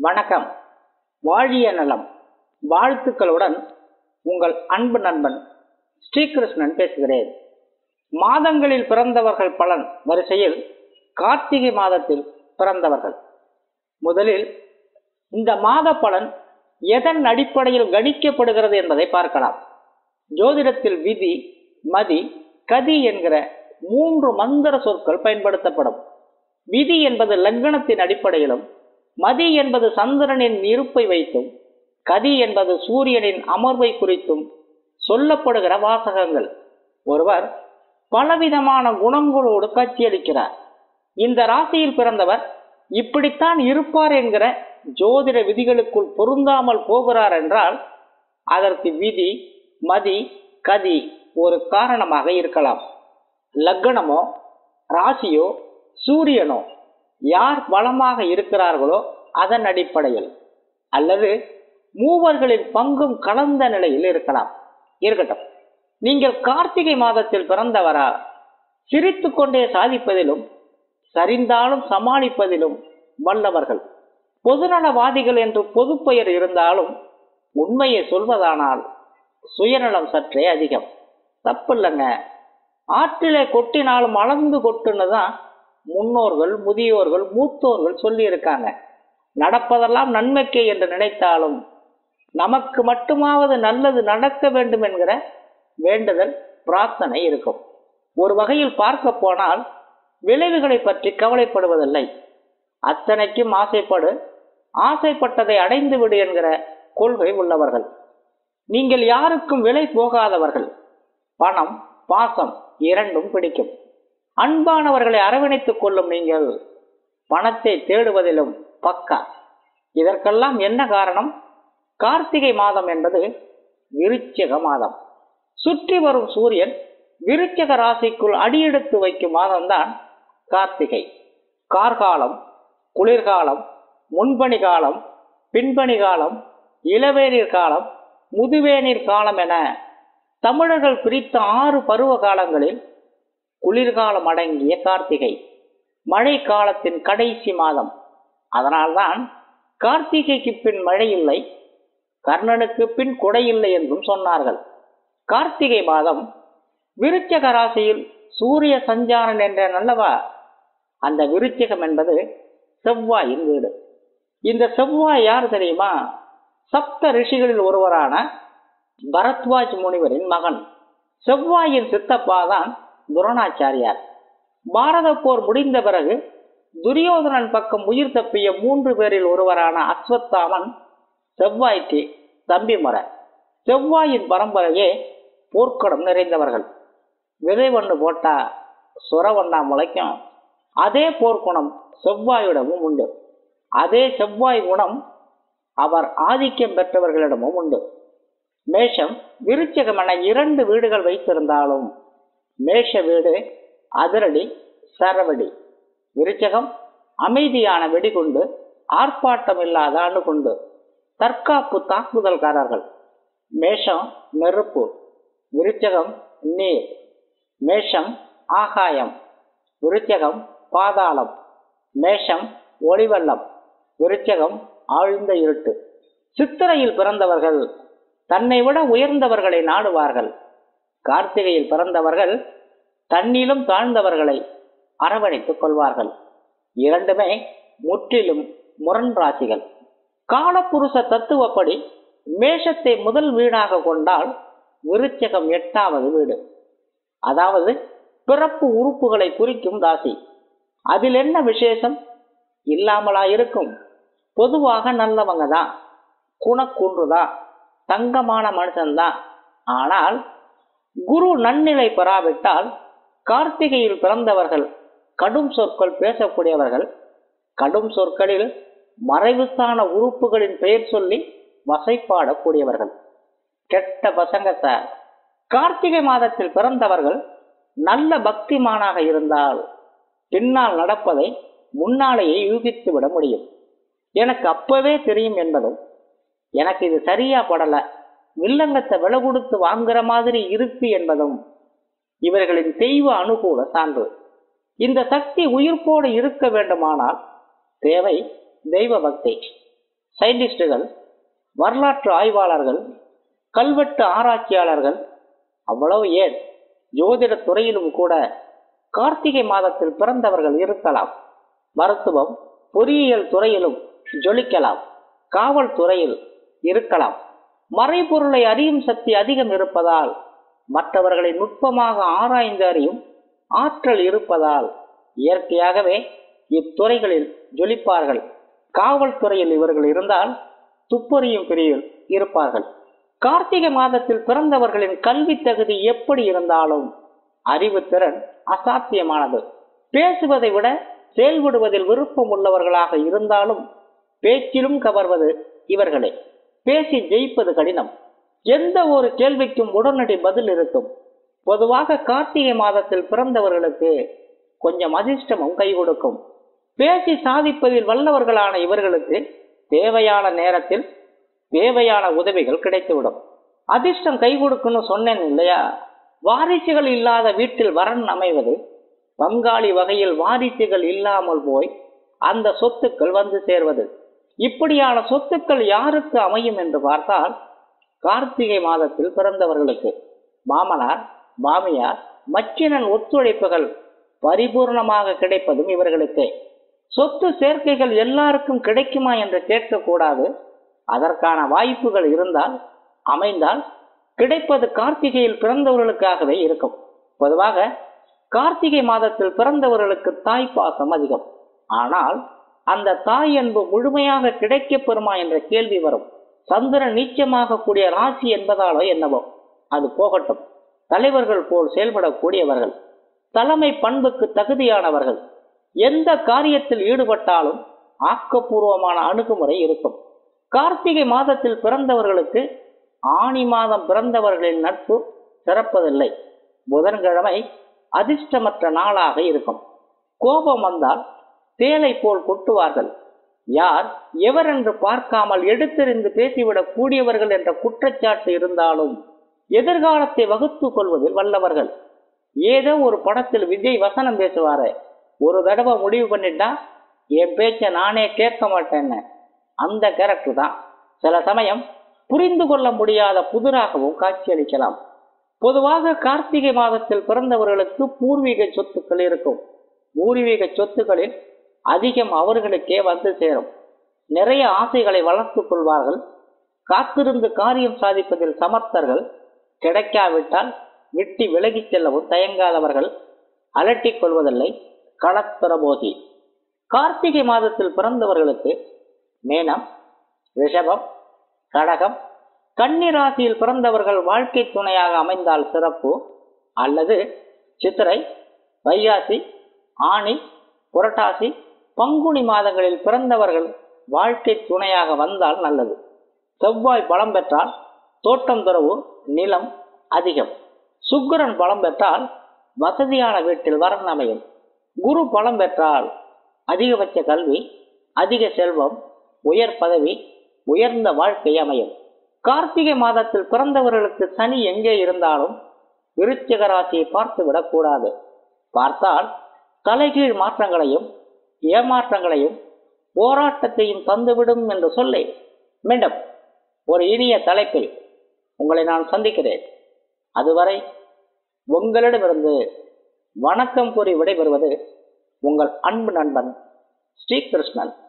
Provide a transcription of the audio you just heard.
வணக்கம் வாழிய நலம் வாழ்த்துக்களுடன் உங்கள் அன்பு நண்பன் ஸ்ரீகிருஷ்ணன் பேசுகிறேன் மாதங்களில் பிறந்தவர்கள் பலன் வரிசையில் கார்த்திகை மாதத்தில் பிறந்தவர்கள் முதலில் இந்த மாத பலன் எதன் அடிப்படையில் கணிக்கப்படுகிறது என்பதை பார்க்கலாம் ஜோதிடத்தில் விதி மதி கதி என்கிற மூன்று மந்திர சொற்கள் பயன்படுத்தப்படும் விதி என்பது லக்னத்தின் அடிப்படையிலும் மதி என்பது சந்திரனின் இருப்பை வைத்தும் கதி என்பது சூரியனின் அமர்வை குறித்தும் சொல்லப்படுகிற வாசகங்கள் ஒருவர் பலவிதமான குணங்களோடு காட்சியளிக்கிறார் இந்த ராசியில் பிறந்தவர் இப்படித்தான் இருப்பார் என்கிற ஜோதிட விதிகளுக்குள் பொருந்தாமல் போகிறார் என்றால் அதற்கு விதி மதி கதி ஒரு காரணமாக இருக்கலாம் லக்னமோ ராசியோ சூரியனோ யார் பலமாக இருக்கிறார்களோ அதன் அடிப்படையில் அல்லது மூவர்களின் பங்கும் கலந்த நிலையில் இருக்கலாம் இருக்கட்டும் நீங்கள் கார்த்திகை மாதத்தில் பிறந்தவரா சிரித்து கொண்டே சாதிப்பதிலும் சரிந்தாலும் சமாளிப்பதிலும் வல்லவர்கள் பொதுநலவாதிகள் என்று பொதுப்பெயர் இருந்தாலும் உண்மையை சொல்வதானால் சுயநலம் சற்றே அதிகம் தப்பில்லைங்க ஆற்றிலே கொட்டினாலும் அளந்து கொட்டுன்னு தான் முன்னோர்கள் முதியோர்கள் மூத்தோர்கள் சொல்லி இருக்காங்க நடப்பதெல்லாம் நன்மைக்கே என்று நினைத்தாலும் நமக்கு மட்டுமாவது நல்லது நடக்க வேண்டும் என்கிற வேண்டுதல் பிரார்த்தனை இருக்கும் ஒரு வகையில் பார்க்க போனால் விளைவுகளை பற்றி கவலைப்படுவதில்லை அத்தனைக்கும் ஆசைப்படு ஆசைப்பட்டதை அடைந்து விடு என்கிற கொள்கை உள்ளவர்கள் நீங்கள் யாருக்கும் விலை போகாதவர்கள் பணம் பாசம் இரண்டும் பிடிக்கும் அன்பானவர்களை அரவணைத்துக் கொள்ளும் நீங்கள் பணத்தை தேடுவதிலும் பக்கா இதற்கெல்லாம் என்ன காரணம் கார்த்திகை மாதம் என்பது விருச்சிக மாதம் சுற்றி வரும் சூரியன் விருச்சிக ராசிக்குள் அடியெடுத்து வைக்கும் மாதம்தான் கார்த்திகை கார்காலம் குளிர்காலம் முன்பனி காலம் பின்பனி காலம் இளவேநீர் காலம் முதுவேநீர் காலம் என தமிழர்கள் பிரித்த ஆறு பருவ காலங்களில் குளிர்காலம் அடங்கிய கார்த்திகை மழை காலத்தின் கடைசி மாதம் அதனால்தான் கார்த்திகைக்கு பின் மழை இல்லை கர்ணனுக்கு பின் குடை இல்லை என்றும் சொன்னார்கள் கார்த்திகை மாதம் விருச்சக ராசியில் சூரிய சஞ்சாரன் என்ற நல்லவா அந்த விருச்சகம் என்பது செவ்வாயின் வீடு இந்த செவ்வாய் யார் தெரியுமா சப்த ரிஷிகளில் ஒருவரான பரத்வாஜ் முனிவரின் மகன் செவ்வாயின் சித்தப்பாதான் துரோணாச்சாரியார் பாரத போர் முடிந்த பிறகு துரியோதனன் பக்கம் உயிர் தப்பிய மூன்று பேரில் ஒருவரான அஸ்வத்தாமன் செவ்வாய்க்கு தம்பி முறை செவ்வாயின் பரம்பரையே போர்க்கடம் நிறைந்தவர்கள் விதை ஒன்று போட்டா சுர ஒன்றா முளைக்கும் அதே போர்க்குணம் செவ்வாயிடமும் உண்டு அதே செவ்வாய் குணம் அவர் ஆதிக்கம் பெற்றவர்களிடமும் உண்டு மேஷம் விருச்சகம் என இரண்டு வீடுகள் வைத்திருந்தாலும் மேஷ வீடு அதிரடி சரவடி விருச்சகம் அமைதியான வெடிகுண்டு ஆர்ப்பாட்டம் இல்லாத அணுகுண்டு தற்காப்பு தாக்குதல்காரர்கள் மேஷம் நெருப்பு விருச்சகம் நீர் மேஷம் ஆகாயம் விருச்சகம் பாதாளம் மேஷம் ஒளிவெள்ளம் விருச்சகம் ஆழ்ந்த இருட்டு சித்திரையில் பிறந்தவர்கள் தன்னை விட உயர்ந்தவர்களை நாடுவார்கள் கார்த்திகையில் பிறந்தவர்கள் தன்னிலும் தாழ்ந்தவர்களை அரவணைத்துக் கொள்வார்கள் இரண்டுமே முற்றிலும் முரண் ராசிகள் காலப்புருஷ தத்துவப்படி மேஷத்தை முதல் வீடாக கொண்டால் விருச்சகம் எட்டாவது வீடு அதாவது பிறப்பு உறுப்புகளை குறிக்கும் ராசி அதில் என்ன விசேஷம் இல்லாமலா இருக்கும் பொதுவாக நல்லவங்க தான் குணக்குன்றுதான் தங்கமான மனுஷன்தான் ஆனால் குரு நன்னிலை பெறாவிட்டால் கார்த்திகையில் பிறந்தவர்கள் கடும் சொற்கள் பேசக்கூடியவர்கள் கடும் சொற்களில் மறைவுத்தான உறுப்புகளின் பெயர் சொல்லி வசைப்பாடக்கூடியவர்கள் கெட்ட பசங்க சார் கார்த்திகை மாதத்தில் பிறந்தவர்கள் நல்ல பக்திமானாக இருந்தால் பின்னால் நடப்பதை முன்னாலேயே யூகித்து விட முடியும் எனக்கு அப்பவே தெரியும் என்பதும் எனக்கு இது சரியா படல வில்லங்கத்தை விலை கொடுத்து வாங்குற மாதிரி இருக்கு என்பதும் இவர்களின் தெய்வ அனுகூல சான்று இந்த சக்தி உயிர்ப்போடு இருக்க வேண்டுமானால் தேவை தெய்வ பக்தி சயின்டிஸ்டுகள் வரலாற்று ஆய்வாளர்கள் கல்வெட்டு ஆராய்ச்சியாளர்கள் அவ்வளவு ஏன் ஜோதிட துறையிலும் கூட கார்த்திகை மாதத்தில் பிறந்தவர்கள் இருக்கலாம் மருத்துவம் பொறியியல் துறையிலும் ஜொலிக்கலாம் காவல்துறையில் இருக்கலாம் மறைபொருளை அறியும் சக்தி அதிகம் இருப்பதால் மற்றவர்களை நுட்பமாக ஆராய்ந்து அறியும் ஆற்றல் இருப்பதால் இயற்கையாகவே இத்துறைகளில் ஜொலிப்பார்கள் காவல்துறையில் இவர்கள் இருந்தால் துப்பறியும் பிரிவில் இருப்பார்கள் கார்த்திகை மாதத்தில் பிறந்தவர்களின் கல்வி தகுதி எப்படி இருந்தாலும் அறிவுத்திறன் அசாத்தியமானது பேசுவதை விட செயல்படுவதில் விருப்பம் உள்ளவர்களாக இருந்தாலும் பேச்சிலும் கவர்வது இவர்களே பேசி ஜெயிப்பது கடினம் எந்த ஒரு கேள்விக்கும் உடனடி பதில் இருக்கும் பொதுவாக கார்த்திகை மாதத்தில் பிறந்தவர்களுக்கு கொஞ்சம் அதிர்ஷ்டமும் கை கொடுக்கும் பேசி சாதிப்பதில் வல்லவர்களான இவர்களுக்கு தேவையான நேரத்தில் தேவையான உதவிகள் கிடைத்துவிடும் அதிர்ஷ்டம் கை கொடுக்குன்னு சொன்னேன் இல்லையா வாரிசுகள் இல்லாத வீட்டில் வரன் அமைவது பங்காளி வகையில் வாரிசுகள் இல்லாமல் போய் அந்த சொத்துக்கள் வந்து சேர்வது இப்படியான சொத்துக்கள் யாருக்கு அமையும் என்று பார்த்தால் கார்த்திகை மாதத்தில் பிறந்தவர்களுக்கு மாமனார் மாமியார் மச்சினன் ஒத்துழைப்புகள் பரிபூர்ணமாக கிடைப்பதும் இவர்களுக்கு சொத்து சேர்க்கைகள் எல்லாருக்கும் கிடைக்குமா என்று கேட்கக்கூடாது அதற்கான வாய்ப்புகள் இருந்தால் அமைந்தால் கிடைப்பது கார்த்திகையில் பிறந்தவர்களுக்காகவே இருக்கும் பொதுவாக கார்த்திகை மாதத்தில் பிறந்தவர்களுக்கு தாய் பாசம் அதிகம் ஆனால் அந்த தாய் அன்பு முழுமையாக கிடைக்கப் பெறுமா என்ற கேள்வி வரும் சந்திரன் நீச்சமாக கூடிய ராசி என்பதாலோ என்னவோ அது போகட்டும் தலைவர்கள் போல் செயல்படக்கூடியவர்கள் தலைமை பண்புக்கு தகுதியானவர்கள் எந்த காரியத்தில் ஈடுபட்டாலும் ஆக்கப்பூர்வமான அணுகுமுறை இருக்கும் கார்த்திகை மாதத்தில் பிறந்தவர்களுக்கு ஆணி மாதம் பிறந்தவர்களின் நட்பு சிறப்பதில்லை புதன்கிழமை அதிர்ஷ்டமற்ற நாளாக இருக்கும் கோபம் வந்தால் தேலை போல் கொட்டுவார்கள் யார் எவர் என்று பார்க்காமல் எடுத்தெறிந்து பேசிவிடக் கூடியவர்கள் என்ற குற்றச்சாட்டு இருந்தாலும் எதிர்காலத்தை வகுத்து கொள்வதில் வல்லவர்கள் ஏதோ ஒரு படத்தில் விஜய் வசனம் பேசுவாரு ஒரு தடவை முடிவு பண்ணிட்டா என் பேச்ச நானே கேட்க மாட்டேன்னு அந்த கேரக்டர் தான் சில சமயம் புரிந்து கொள்ள முடியாத புதிராகவும் காட்சியளிக்கலாம் பொதுவாக கார்த்திகை மாதத்தில் பிறந்தவர்களுக்கு பூர்வீக சொத்துக்கள் இருக்கும் பூர்வீக சொத்துக்களில் அதிகம் அவர்களுக்கே வந்து சேரும் நிறைய ஆசைகளை வளர்த்துக் கொள்வார்கள் காத்திருந்து காரியம் சாதிப்பதில் சமர்த்தர்கள் கிடைக்காவிட்டால் விட்டு விலகிச் செல்லவும் தயங்காதவர்கள் அலட்டிக் கொள்வதில்லை களத்திரபோகி கார்த்திகை மாதத்தில் பிறந்தவர்களுக்கு மேனம் ரிஷபம் கடகம் கன்னி ராசியில் பிறந்தவர்கள் வாழ்க்கை துணையாக அமைந்தால் சிறப்பு அல்லது சித்திரை வைகாசி ஆணி புரட்டாசி பங்குனி மாதங்களில் பிறந்தவர்கள் வாழ்க்கை துணையாக வந்தால் நல்லது செவ்வாய் பலம் பெற்றால் தோட்டம் துறவு நிலம் அதிகம் சுக்கிரன் பலம் பெற்றால் வசதியான வீட்டில் வரன் அமையும் குரு பலம் பெற்றால் அதிகபட்ச கல்வி அதிக செல்வம் உயர் பதவி உயர்ந்த வாழ்க்கை அமையும் கார்த்திகை மாதத்தில் பிறந்தவர்களுக்கு சனி எங்கே இருந்தாலும் விருச்சிக ராசியை பார்த்து விடக்கூடாது பார்த்தால் தலைகீழ் மாற்றங்களையும் ஏமாற்றங்களையும் போராட்டத்தையும் தந்துவிடும் என்று சொல்லி மீண்டும் ஒரு இனிய தலைப்பில் உங்களை நான் சந்திக்கிறேன் அதுவரை உங்களிடமிருந்து வணக்கம் கூறி விடைபெறுவது உங்கள் அன்பு நண்பன் ஸ்ரீகிருஷ்ணன்